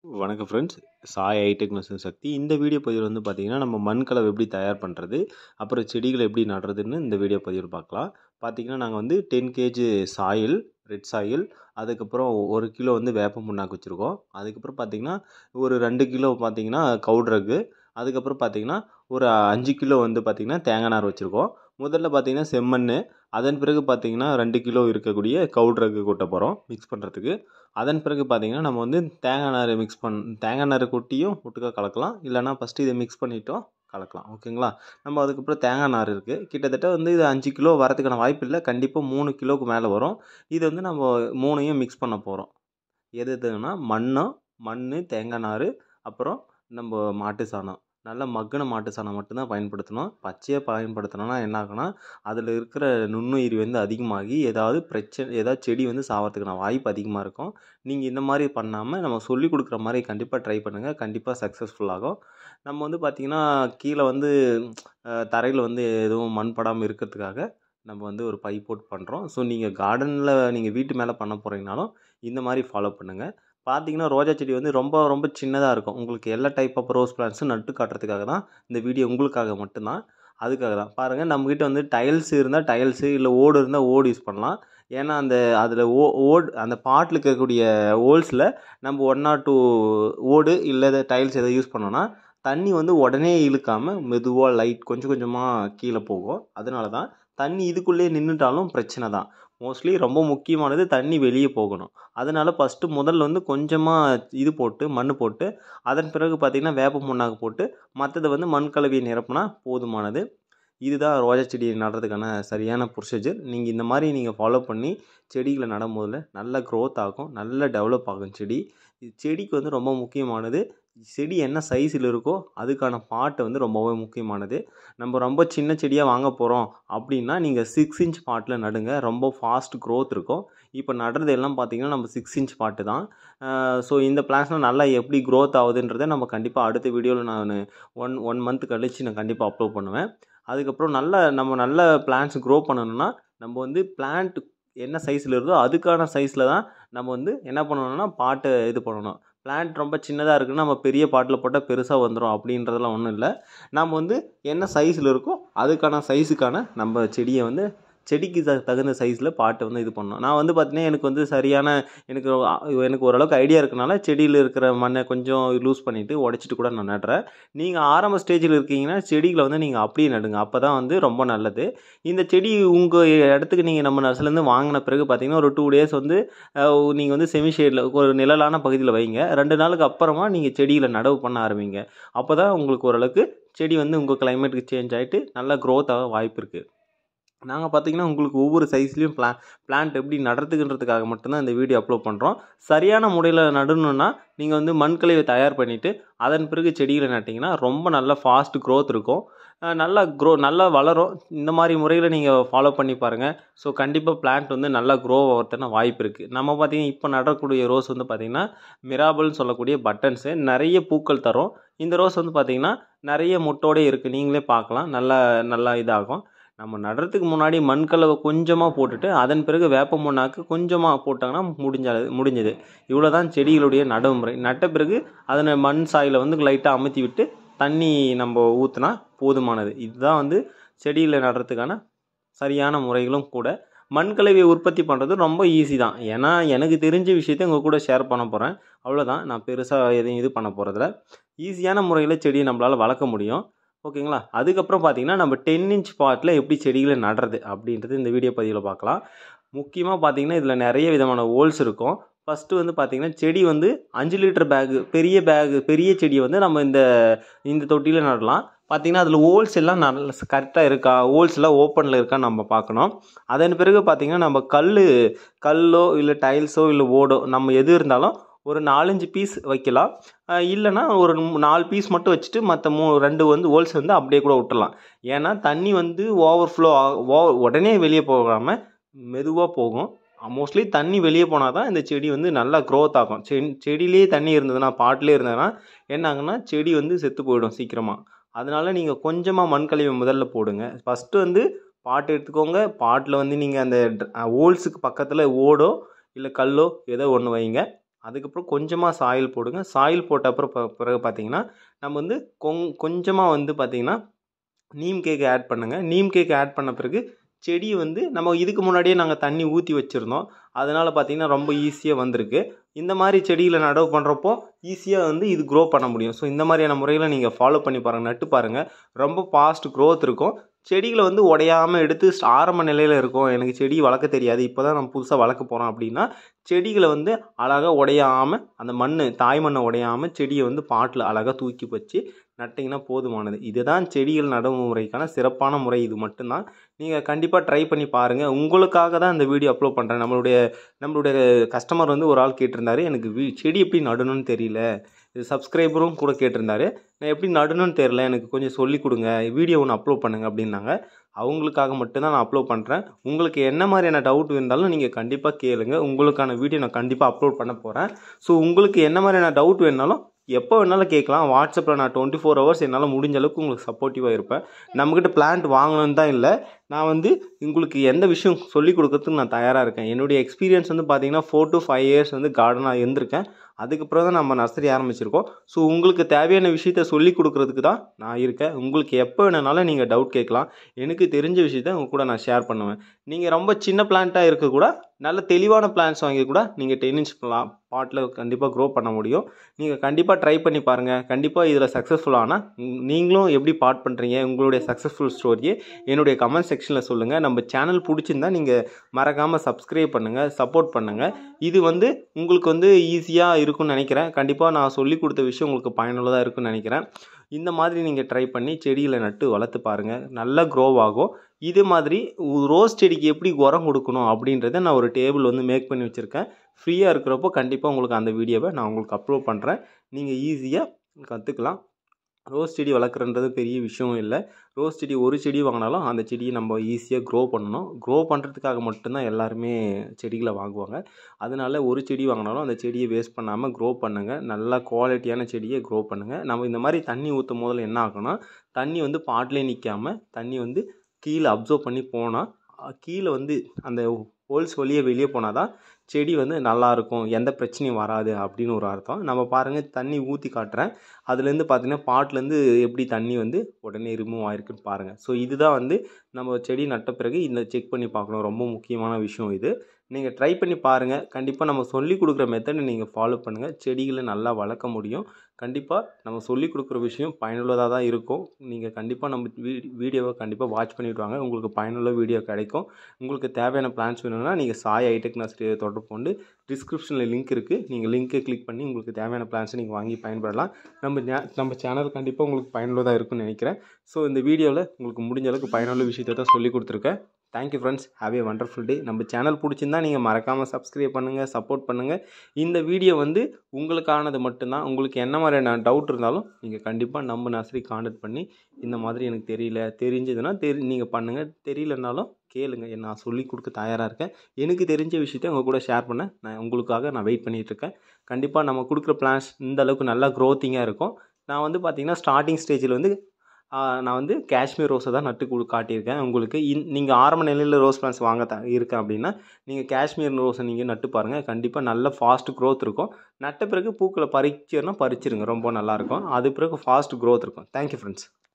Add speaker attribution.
Speaker 1: வணக்கம் friends Sai hitech machine Shakti இந்த video பதிவில் வந்து பார்த்தீங்கன்னா நம்ம மண் கலவை எப்படி தயார் பண்ணுறது அப்புறம் செடிகளை எப்படி நடுறதுன்னு இந்த வீடியோ பதிவில் பார்க்கலாம் பார்த்தீங்கன்னா நாங்கள் வந்து ten kg soil red soil அதுக்கப்புறம் ஒரு கிலோ வந்து வேப்ப புண்ணாக்கு வச்சுருக்கோம் அதுக்கப்புறம் பார்த்தீங்கன்னா ஒரு ரெண்டு கிலோ பார்த்தீங்கன்னா கவுட்ரக்கு அதுக்கப்புறம் பார்த்தீங்கன்னா ஒரு அஞ்சு கிலோ வந்து பார்த்திங்கன்னா தேங்காய் நார் வச்சுருக்கோம் முதல்ல பார்த்தீங்கன்னா செம்மண் அதன் பிறகு பார்த்தீங்கன்னா ரெண்டு கிலோ இருக்கக்கூடிய கவுட்ரக்கு கொட்ட போகிறோம் மிக்ஸ் பண்ணுறதுக்கு அதன் பிறகு பார்த்தீங்கன்னா நம்ம வந்து தேங்காய் நார் மிக்ஸ் பண் தேங்காய் நார் கொட்டியும் ஒட்டுக்கா கலக்கலாம் இல்லைனா ஃபஸ்ட்டு இதை மிக்ஸ் பண்ணிட்டோம் கலக்கலாம் ஓகேங்களா நம்ம அதுக்கப்புறம் தேங்காய் நார் இருக்குது கிட்டத்தட்ட வந்து இது அஞ்சு கிலோ வரதுக்கான வாய்ப்பு இல்லை கண்டிப்பாக மூணு கிலோவுக்கு மேலே வரும் இது வந்து நம்ம மூணையும் மிக்ஸ் பண்ண போகிறோம் எது எதுன்னா மண்ணும் மண் தேங்காய் நார் அப்புறம் நம்ம மாட்டு சாணம் நல்ல மக்கின மாட்டு சாணம் மட்டும்தான் பயன்படுத்தணும் பச்சையாக பயன்படுத்தினோன்னா என்ன ஆகுனா அதில் இருக்கிற நுண்ணுயிரி வந்து அதிகமாகி ஏதாவது பிரச்சனை ஏதாவது செடி வந்து சாகிறதுக்கான வாய்ப்பு அதிகமாக இருக்கும் நீங்கள் இந்த மாதிரி பண்ணாமல் நம்ம சொல்லி கொடுக்குற மாதிரி கண்டிப்பாக ட்ரை பண்ணுங்கள் கண்டிப்பாக சக்ஸஸ்ஃபுல் ஆகும் நம்ம வந்து பார்த்திங்கன்னா கீழே வந்து தரையில் வந்து எதுவும் மண் படாமல் இருக்கிறதுக்காக நம்ம வந்து ஒரு பை போட்டு பண்ணுறோம் ஸோ நீங்கள் கார்டனில் நீங்கள் வீட்டு மேலே பண்ண போகிறீங்கனாலும் இந்த மாதிரி ஃபாலோ பண்ணுங்கள் பார்த்தீங்கன்னா ரோஜா செடி வந்து ரொம்ப ரொம்ப சின்னதாக இருக்கும் உங்களுக்கு எல்லா டைப் ஆஃப் ரோஸ் பிளான்ட்ஸும் நட்டு காட்டுறதுக்காக தான் இந்த வீடியோ உங்களுக்காக மட்டும்தான் அதுக்காக தான் பாருங்கள் நம்மக்கிட்ட வந்து டைல்ஸ் இருந்தால் டைல்ஸு இல்லை ஓடு இருந்தால் ஓடு யூஸ் பண்ணலாம் ஏன்னா அந்த அதில் ஓ ஓடு அந்த பாட்டில் இருக்கக்கூடிய ஹோல்ஸில் நம்ம ஒன் ஆர் டூ ஓடு இல்லை டைல்ஸ் எதை யூஸ் பண்ணோன்னா தண்ணி வந்து உடனே இழுக்காமல் மெதுவாக லைட் கொஞ்சம் கொஞ்சமாக கீழே போகும் அதனால தான் தண்ணி இதுக்குள்ளேயே நின்றுட்டாலும் பிரச்சனை தான் மோஸ்ட்லி ரொம்ப முக்கியமானது தண்ணி வெளியே போகணும் அதனால் ஃபஸ்ட்டு முதல்ல வந்து கொஞ்சமாக இது போட்டு மண் போட்டு அதன் பிறகு பார்த்திங்கன்னா வேப்ப முன்னாக்கு போட்டு மற்றதை வந்து மண் கலவையை நிரப்புனா போதுமானது இதுதான் ரோஜா செடி நடுறதுக்கான சரியான ப்ரொசீஜர் நீங்கள் இந்த மாதிரி நீங்கள் ஃபாலோ பண்ணி செடிகளை நடும் போதில் நல்ல க்ரோத் ஆகும் நல்ல டெவலப் ஆகும் செடி இது செடிக்கு வந்து ரொம்ப முக்கியமானது செடி என்ன சைஸில் இருக்கோ அதுக்கான பாட்டை வந்து ரொம்பவே முக்கியமானது நம்ம ரொம்ப சின்ன செடியாக வாங்க போகிறோம் அப்படின்னா நீங்கள் சிக்ஸ் இன்ச் பாட்டில் நடுங்க ரொம்ப ஃபாஸ்ட் க்ரோத் இருக்கும் இப்போ நடுறது எல்லாம் பார்த்தீங்கன்னா நம்ம சிக்ஸ் இன்ச் பாட்டு தான் ஸோ இந்த பிளான்ஸ்லாம் நல்லா எப்படி க்ரோத் ஆகுதுன்றதை நம்ம கண்டிப்பாக அடுத்த வீடியோவில் நான் ஒன் ஒன் மந்த் கழித்து நான் கண்டிப்பாக அப்லோட் பண்ணுவேன் அதுக்கப்புறம் நல்ல நம்ம நல்ல பிளான்ஸ் க்ரோ பண்ணணும்னா நம்ம வந்து பிளான்ட் என்ன சைஸில் இருக்கோ அதுக்கான சைஸில் தான் நம்ம வந்து என்ன பண்ணணும்னா பாட்டை இது பண்ணணும் பிளான்ட் ரொம்ப சின்னதாக இருக்குன்னா நம்ம பெரிய பாட்டில் போட்டால் பெருசாக வந்துடும் அப்படின்றதெல்லாம் ஒன்றும் இல்லை நம்ம வந்து என்ன சைஸில் இருக்கோ அதுக்கான சைஸுக்கான நம்ம செடியை வந்து செடிக்கு த தகுந்த சைஸில் பாட்டை வந்து இது பண்ணணும் நான் வந்து பார்த்தீங்கன்னா எனக்கு வந்து சரியான எனக்கு எனக்கு ஓரளவுக்கு ஐடியா இருக்கனால செடியில் இருக்கிற மண்ணை கொஞ்சம் லூஸ் பண்ணிவிட்டு உடச்சிட்டு கூட நான் நடுறேன் நீங்கள் ஆரம்ப ஸ்டேஜில் இருக்கீங்கன்னா செடிகளை வந்து நீங்கள் அப்படியே நடுங்க அப்போ தான் வந்து ரொம்ப நல்லது இந்த செடி உங்கள் இடத்துக்கு நீங்கள் நம்ம நர்ஸ்லேருந்து வாங்கின பிறகு பார்த்தீங்கன்னா ஒரு டூ டேஸ் வந்து நீங்கள் வந்து செமி ஷேடில் ஒரு நிழலான பகுதியில் வைங்க ரெண்டு நாளுக்கு அப்புறமா நீங்கள் செடியில் நடவு பண்ண ஆரம்பிங்க அப்போ தான் உங்களுக்கு ஓரளவுக்கு செடி வந்து உங்கள் கிளைமேட்டுக்கு சேஞ்ச் ஆகிட்டு நல்லா க்ரோத் ஆக வாய்ப்பு இருக்குது நாங்கள் பார்த்தீங்கன்னா உங்களுக்கு ஒவ்வொரு சைஸ்லேயும் பிளா பிளான்ட் எப்படி நடுறதுக்குன்றதுக்காக மட்டும்தான் இந்த வீடியோ அப்லோட் பண்ணுறோம் சரியான முறையில் நடணுன்னா நீங்கள் வந்து மண்கலையை தயார் பண்ணிவிட்டு அதன் பிறகு செடிகளை நட்டிங்கன்னா ரொம்ப நல்ல ஃபாஸ்ட் க்ரோத் இருக்கும் நல்லா க்ரோ நல்லா வளரும் இந்த மாதிரி முறையில் நீங்கள் ஃபாலோ பண்ணி பாருங்கள் ஸோ கண்டிப்பாக பிளான்ட் வந்து நல்லா க்ரோ ஆகிறதுன வாய்ப்பு இருக்குது நம்ம பார்த்திங்கன்னா இப்போ நடக்கூடிய ரோஸ் வந்து பார்த்திங்கன்னா மிராபிள்னு சொல்லக்கூடிய பட்டன்ஸு நிறைய பூக்கள் தரும் இந்த ரோஸ் வந்து பார்த்திங்கன்னா நிறைய முட்டோடே இருக்குது நீங்களே பார்க்கலாம் நல்லா நல்லா இதாகும் நம்ம நடுறதுக்கு முன்னாடி மண்கலவை கொஞ்சமாக போட்டுட்டு அதன் பிறகு வேப்ப மண்ணாக்கு கொஞ்சமாக போட்டாங்கன்னா முடிஞ்ச முடிஞ்சது இவ்வளோ தான் செடிகளுடைய நடைமுறை நட்ட பிறகு அதனை மண் சாயில் வந்து லைட்டாக அமுத்தி விட்டு தண்ணி நம்ம ஊற்றினா போதுமானது இதுதான் வந்து செடியில் நடுறதுக்கான சரியான முறைகளும் கூட மண்கலவையை உற்பத்தி பண்ணுறது ரொம்ப ஈஸி தான் ஏன்னா எனக்கு தெரிஞ்ச விஷயத்த உங்கள் கூட ஷேர் பண்ண போகிறேன் அவ்வளோதான் நான் பெருசாக எதையும் இது பண்ண போகிறதில்ல ஈஸியான முறையில் செடியை நம்மளால் வளர்க்க முடியும் ஓகேங்களா அதுக்கப்புறம் பார்த்தீங்கன்னா நம்ம டென் இன்ச் பாட்டில் எப்படி செடிகளை நடுறது அப்படின்றது இந்த வீடியோ பதிவில் பார்க்கலாம் முக்கியமாக பார்த்தீங்கன்னா இதில் நிறைய விதமான ஹோல்ஸ் இருக்கும் ஃபஸ்ட்டு வந்து பார்த்திங்கன்னா செடி வந்து அஞ்சு லிட்டர் பேகு பெரிய பேகு பெரிய செடியை வந்து நம்ம இந்த இந்த தொட்டியில் நடலாம் பார்த்திங்கன்னா அதில் ஹோல்ஸ் எல்லாம் நல்ல கரெக்டாக இருக்கா ஹோல்ஸ் எல்லாம் ஓப்பனில் இருக்கான்னு நம்ம பார்க்கணும் அதன் பிறகு பார்த்திங்கன்னா நம்ம கல் கல்லோ இல்லை டைல்ஸோ இல்லை ஓடோ நம்ம எது இருந்தாலும் ஒரு நாலஞ்சு பீஸ் வைக்கலாம் இல்லைனா ஒரு நாலு பீஸ் மட்டும் வச்சுட்டு மற்ற மூ ரெண்டு வந்து ஹோல்ஸ் வந்து அப்படியே கூட விட்டுடலாம் ஏன்னா தண்ணி வந்து ஓவர் ஃப்ளோ ஓ உடனே வெளியே போகாமல் மெதுவாக போகும் மோஸ்ட்லி தண்ணி வெளியே போனால் தான் இந்த செடி வந்து நல்லா க்ரோத் ஆகும் செ செடியிலே தண்ணி இருந்ததுன்னா பாட்டிலே இருந்ததுன்னா என்ன ஆகுன்னா செடி வந்து செத்து போயிடும் சீக்கிரமாக அதனால் நீங்கள் கொஞ்சமாக மண் கழிவு முதல்ல போடுங்க ஃபஸ்ட்டு வந்து பாட்டு எடுத்துக்கோங்க பாட்டில் வந்து நீங்கள் அந்த ஹோல்ஸுக்கு பக்கத்தில் ஓடோ இல்லை கல்லோ ஏதோ ஒன்று வைங்க அதுக்கப்புறம் கொஞ்சமாக சாயில் போடுங்க சாயில் போட்ட அப்புறம் ப- பிறகு பார்த்தீங்கன்னா நம்ம வந்து கொங் கொஞ்சமாக வந்து பார்த்தீங்கன்னா நீம் கேக் ஆட் பண்ணுங்கள் நீம் கேக் ஆட் பண்ண பிறகு செடி வந்து நம்ம இதுக்கு முன்னாடியே நாங்கள் தண்ணி ஊற்றி வச்சுருந்தோம் அதனால் பார்த்தீங்கன்னா ரொம்ப ஈஸியாக வந்திருக்கு இந்த மாதிரி செடிகளை நடவு பண்ணுறப்போ ஈஸியாக வந்து இது க்ரோ பண்ண முடியும் ஸோ இந்த மாதிரியான முறையில் நீங்கள் ஃபாலோ பண்ணி பாருங்கள் நட்டு பாருங்கள் ரொம்ப ஃபாஸ்ட் க்ரோத் இருக்கும் செடிகளை வந்து உடையாமல் எடுத்து ஆரம்ப நிலையில் இருக்கும் எனக்கு செடி வளர்க்க தெரியாது இப்போ தான் நம்ம புதுசாக வளர்க்க போகிறோம் அப்படின்னா செடிகளை வந்து அழகாக உடையாமல் அந்த மண் தாய் மண்ணை உடையாமல் செடியை வந்து பாட்டில் அழகாக தூக்கி வச்சு நட்டிங்கன்னா போதுமானது இதுதான் செடிகள் நடவு முறைக்கான சிறப்பான முறை இது மட்டும்தான் நீங்கள் கண்டிப்பாக ட்ரை பண்ணி பாருங்கள் உங்களுக்காக தான் இந்த வீடியோ அப்லோட் பண்ணுறேன் நம்மளுடைய நம்மளுடைய கஸ்டமர் வந்து ஒரு ஆள் கேட்டிருந்தாரு எனக்கு வீ செடி எப்படி நடணும்னு தெரியல இது சப்ஸ்கிரைபரும் கூட கேட்டிருந்தாரு நான் எப்படி நடணும்னு தெரியல எனக்கு கொஞ்சம் சொல்லி கொடுங்க வீடியோ ஒன்று அப்லோட் பண்ணுங்க அப்படின்னாங்க அவங்களுக்காக மட்டும்தான் நான் அப்லோட் பண்ணுறேன் உங்களுக்கு என்ன மாதிரியான டவுட் இருந்தாலும் நீங்கள் கண்டிப்பாக கேளுங்க உங்களுக்கான வீடியோ நான் கண்டிப்பாக அப்லோட் பண்ண போகிறேன் ஸோ உங்களுக்கு என்ன மாதிரியான டவுட் வேணாலும் எப்போ வேணாலும் கேட்கலாம் வாட்ஸ்அப்பில் நான் டுவெண்ட்டி ஃபோர் ஹவர்ஸ் என்னால் முடிஞ்ச அளவுக்கு உங்களுக்கு சப்போர்ட்டிவாக இருப்பேன் நம்மக்கிட்ட பிளான்ட் வாங்கணும்னு தான் இல்லை நான் வந்து உங்களுக்கு எந்த விஷயம் சொல்லிக் கொடுக்கறதுக்கு நான் தயாராக இருக்கேன் என்னுடைய எக்ஸ்பீரியன்ஸ் வந்து பார்த்தீங்கன்னா ஃபோர் to ஃபைவ் இயர்ஸ் வந்து கார்டனாக இருந்திருக்கேன் அதுக்கப்புறம் தான் நம்ம நர்சரி ஆரம்பிச்சிருக்கோம் ஸோ உங்களுக்கு தேவையான விஷயத்த சொல்லி கொடுக்கறதுக்கு தான் நான் இருக்கேன் உங்களுக்கு எப்போ வேணுனாலும் நீங்கள் டவுட் கேட்கலாம் எனக்கு தெரிஞ்ச விஷயத்த உங்க கூட நான் ஷேர் பண்ணுவேன் நீங்கள் ரொம்ப சின்ன பிளான்ட்டாக இருக்க கூட நல்ல தெளிவான பிளான்ஸ் வாங்கி கூட நீங்கள் டென் இன்ச் பாட்டில் கண்டிப்பாக க்ரோ பண்ண முடியும் நீங்கள் கண்டிப்பாக ட்ரை பண்ணி பாருங்கள் கண்டிப்பாக இதில் சக்ஸஸ்ஃபுல் ஆனால் நீங்களும் எப்படி பாட் பண்ணுறீங்க உங்களுடைய சக்ஸஸ்ஃபுல் ஸ்டோரியை என்னுடைய கமெண்ட் செக்ஷனில் சொல்லுங்கள் நம்ம சேனல் பிடிச்சிருந்தா நீங்கள் மறக்காமல் சப்ஸ்கிரைப் பண்ணுங்கள் சப்போர்ட் பண்ணுங்கள் இது வந்து உங்களுக்கு வந்து ஈஸியாக இருக்கும்னு நினைக்கிறேன் கண்டிப்பாக நான் சொல்லி கொடுத்த விஷயம் உங்களுக்கு பயனுள்ளதாக இருக்கும்னு நினைக்கிறேன் இந்த மாதிரி நீங்கள் ட்ரை பண்ணி செடிகளை நட்டு வளர்த்து பாருங்கள் நல்லா க்ரோ ஆகும் இது மாதிரி ரோஸ் செடிக்கு எப்படி உரம் கொடுக்கணும் அப்படின்றத நான் ஒரு டேபிள் வந்து மேக் பண்ணி வச்சுருக்கேன் ஃப்ரீயாக இருக்கிறப்போ கண்டிப்பாக உங்களுக்கு அந்த வீடியோவை நான் உங்களுக்கு அப்லோட் பண்ணுறேன் நீங்கள் ஈஸியாக கற்றுக்கலாம் ரோஸ் செடி வளர்க்குறன்றது பெரிய விஷயம் இல்லை ரோஸ் செடி ஒரு செடி வாங்கினாலும் அந்த செடியை நம்ம ஈஸியாக க்ரோ பண்ணணும் க்ரோ பண்ணுறதுக்காக மட்டும்தான் எல்லாருமே செடிகளை வாங்குவாங்க அதனால ஒரு செடி வாங்கினாலும் அந்த செடியை வேஸ்ட் பண்ணாமல் க்ரோ பண்ணுங்கள் நல்லா குவாலிட்டியான செடியை க்ரோ பண்ணுங்கள் நம்ம இந்த மாதிரி தண்ணி ஊற்றும் போதில் என்ன ஆகும்னா தண்ணி வந்து பாட்டிலே நிற்காம தண்ணி வந்து கீழே அப்சர்வ் பண்ணி போனால் கீழே வந்து அந்த ஹோல்ஸ் வழியே வெளியே போனால் தான் செடி வந்து நல்லா இருக்கும் எந்த பிரச்சனையும் வராது அப்படின்னு ஒரு அர்த்தம் நம்ம பாருங்கள் தண்ணி ஊற்றி காட்டுறேன் அதுலேருந்து பார்த்தீங்கன்னா பாட்டிலேருந்து எப்படி தண்ணி வந்து உடனே ரிமூவ் ஆயிருக்குன்னு பாருங்கள் ஸோ இதுதான் வந்து நம்ம செடி நட்ட பிறகு இந்த செக் பண்ணி பார்க்கணும் ரொம்ப முக்கியமான விஷயம் இது நீங்கள் ட்ரை பண்ணி பாருங்கள் கண்டிப்பாக நம்ம சொல்லி கொடுக்குற மெத்தடை நீங்கள் ஃபாலோ பண்ணுங்கள் செடிகளை நல்லா வளர்க்க முடியும் கண்டிப்பாக நம்ம சொல்லி கொடுக்குற விஷயம் பயனுள்ளதாக தான் இருக்கும் நீங்கள் கண்டிப்பாக நம்ம வீ- வீடியோவை கண்டிப்பாக வாட்ச் பண்ணிட்டு வாங்க உங்களுக்கு பயனுள்ள வீடியோ கிடைக்கும் உங்களுக்கு தேவையான பிளான்ஸ் வேணும்னா நீங்கள் சாய் ஐடெக் நர்சரியை தொடர்பு கொண்டு டிஸ்கிரிப்ஷனில் லிங்க் இருக்குது நீங்கள் லிங்க்கை கிளிக் பண்ணி உங்களுக்கு தேவையான பிளான்ஸை நீங்கள் வாங்கி பயன்படலாம் நம்ம ஞா- நம்ம சேனல் கண்டிப்பாக உங்களுக்கு பயனுள்ளதாக இருக்கும்னு நினைக்கிறேன் ஸோ இந்த வீடியோவில் உங்களுக்கு முடிஞ்ச அளவுக்கு பயனுள்ள விஷயத்தை தான் சொல்லி கொடுத்துருக்கேன் thank you friends have a wonderful day நம்ம சேனல் பிடிச்சிருந்தா நீங்கள் மறக்காமல் சப்ஸ்கிரைப் பண்ணுங்கள் சப்போர்ட் பண்ணுங்கள் இந்த வீடியோ வந்து உங்களுக்கானது மட்டும்தான் உங்களுக்கு என்ன மாதிரியான டவுட் இருந்தாலும் நீங்கள் கண்டிப்பாக நம்ம நர்சரி காண்டாக்ட் பண்ணி இந்த மாதிரி எனக்கு தெரியல தெரிஞ்சதுன்னா தெரி நீங்கள் பண்ணுங்கள் தெரியலனாலும் கேளுங்க நான் சொல்லி கொடுக்க தயாராக இருக்கேன் எனக்கு தெரிஞ்ச விஷயத்த உங்கள் கூட ஷேர் பண்ண நான் உங்களுக்காக நான் வெயிட் பண்ணிகிட்டு இருக்கேன் கண்டிப்பாக நம்ம கொடுக்குற பிளான்ஸ் இந்த அளவுக்கு நல்லா க்ரோத்திங்காக இருக்கும் நான் வந்து பார்த்தீங்கன்னா ஸ்டார்டிங் ஸ்டேஜில் வந்து ஆ, நான் வந்து காஷ்மீர் ரோஸை தான் நட்டு கொடு காட்டியிருக்கேன் உங்களுக்கு இன் நீங்கள் ஆரம்ப நிலையில் ரோஸ் பிளான்ஸ் வாங்க த இருக்கேன் அப்படின்னா நீங்கள் காஷ்மீர் ரோஸை நீங்கள் நட்டு பாருங்கள் கண்டிப்பாக நல்ல ஃபாஸ்ட் க்ரோத் இருக்கும் நட்ட பிறகு பூக்களை பறிச்சிருன்னா பறிச்சிருங்க ரொம்ப நல்லாயிருக்கும் அது பிறகு ஃபாஸ்ட் க்ரோத் இருக்கும் தேங்க்யூ ஃப்ரெண்ட்ஸ்